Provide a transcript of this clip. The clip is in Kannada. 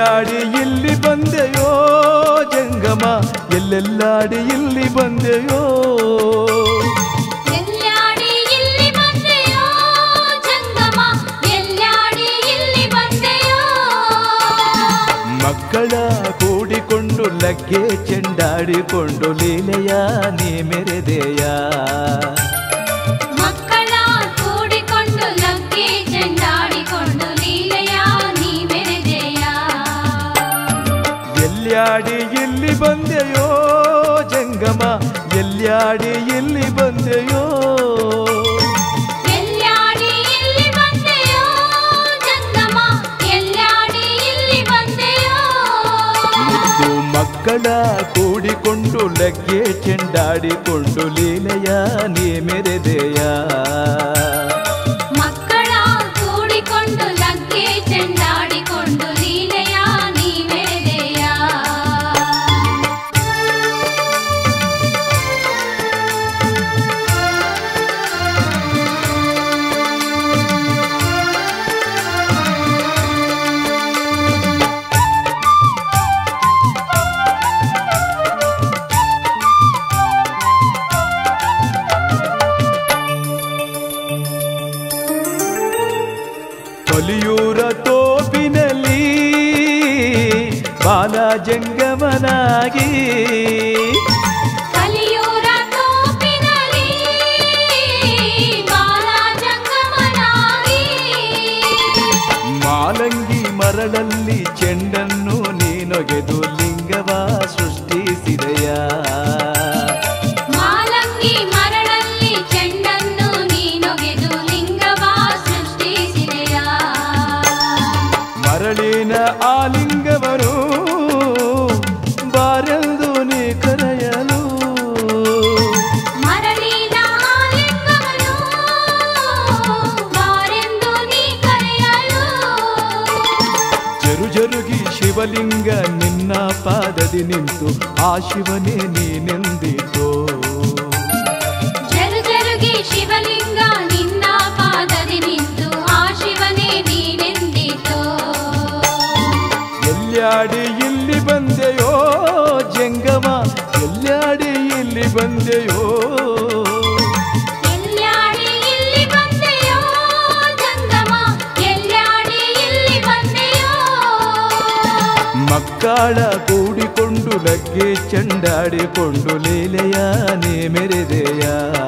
ಎಲ್ಲೆಲ್ಲಾಡಿ ಇಲ್ಲಿ ಬಂದೆಯೋ ಜಂಗಮ ಎಲ್ಲೆಲ್ಲಾಡಿ ಇಲ್ಲಿ ಬಂದೆಯೋ ಎಲ್ಲಾಡಿ ಇಲ್ಲಿ ಬಂದೆಯೋ ಜಂಗಮ ಎಲ್ಲಾಡಿ ಇಲ್ಲಿ ಬಂದೆಯೋ ಮಕ್ಕಳ ಕೂಡಿಕೊಂಡು ಲಗ್ಗೆ ಚೆಂಡಾಡಿಕೊಂಡು ಲೀಲೆಯ ನೀ ಮೆರೆದೆಯ ಮಕ್ಕಳ ಕೂಡಿಕೊಂಡು ಲಗ್ಗೆ ಚೆಂಡಾಡಿಕೊಂಡು ಲೀಲೆಯ ನೀ ಮೆರೆದೆಯ ಎಲ್ಯಾಡಿ ಇಲ್ಲಿ ಬಂದೆಯೋ ಜಂಗಮ ಎಲ್ಯಾಡಿ ಇಲ್ಲಿ ಬಂದೆಯೋ ಎಲ್ಲಾಡಿ ಇಲ್ಲಿ ಬಂದೆಯೋ ಜಂಗಮ ಎಲ್ಲಾಡಿ ಇಲ್ಲಿ ಬಂದೆಯೋ ಮುದ್ದು ಮಕ್ಕಳ ಕೂಡಿಕೊಂಡು ಲಗ್ಗೆ ಚೆಂಡಾಡಿಕೊಂಡು ಲೀಲೆಯ ನೀ ಮೆರೆದೆಯ ಮಕ್ಕಳ ಕೂಡಿಕೊಂಡು ಲಗ್ಗೆ ಚೆಂಡಾಡಿಕೊಂಡು ಲೀಲೆಯ ನೀ ಮೆರೆದೆಯ ಕೊಲಿಯೂರ ತೋಪಿನಲ್ಲಿ ಬಾಲಜಂಗಮನಾಗಿ ಕಲಿಯೂರ ತೋಪಿನಲ್ಲಿ ಬಾಲಜಂಗಮನಾಗಿ ಮಾಲಂಗಿ ಮರಳಲ್ಲಿ ಚೆಂಡನ್ನು ನೀನೊಗೆದು ಲಿಂಗವ ಸೃಷ್ಟಿಸಿದೆಯ ಮಾಲಂಗಿ ಮರಳಲ್ಲಿ ಚೆಂಡನ್ನು ನೀನೊಗೆದು ಲಿಂಗವ ಸೃಷ್ಟಿಸಿದೆಯ ಮರಳಿನ ಆಲಿಂಗವನು ಬಾರೆಂದು ನೀ ಕರೆಯಲು ಮರಳಿನ ಆಲಿಂಗವನು ಬಾರೆಂದು ನೀ ಕರೆಯಲು ಜರು ಜರುಗಿ ಶಿವಲಿಂಗ ನಿನ್ನ ಪಾದದಿ ನಿಂತು ಆ ಶಿವನೇ ನೀನೆಂದಿತೋ ಜರು ಜರುಗಿ ಶಿವಲಿಂಗ ನಿನ್ನ ಪಾದದಿ ನಿಂತು ಆ ಶಿವನೇ ನೀನೆಂದಿತೋ ಎಲ್ಲಾಡಿ ಇಲ್ಲಿ ಬಂದೆಯೋ ಜಂಗಮ ಎಲ್ಲಾಡಿ ಇಲ್ಲಿ ಬಂದೆಯೋ ಎಲ್ಲಾಡಿ ಇಲ್ಲಿ ಬಂದೆಯೋ ಜಂಗಮ ಎಲ್ಲಾಡಿ ಇಲ್ಲಿ ಬಂದೆಯೋ ಮಕ್ಕಳ ಕೂಡಿಕೊಂಡು ಲಗ್ಗೆ ಚಂಡಾಡಿಕೊಂಡು ಲೀಲೆಯ ನೀ ಮೆರೆದೆಯ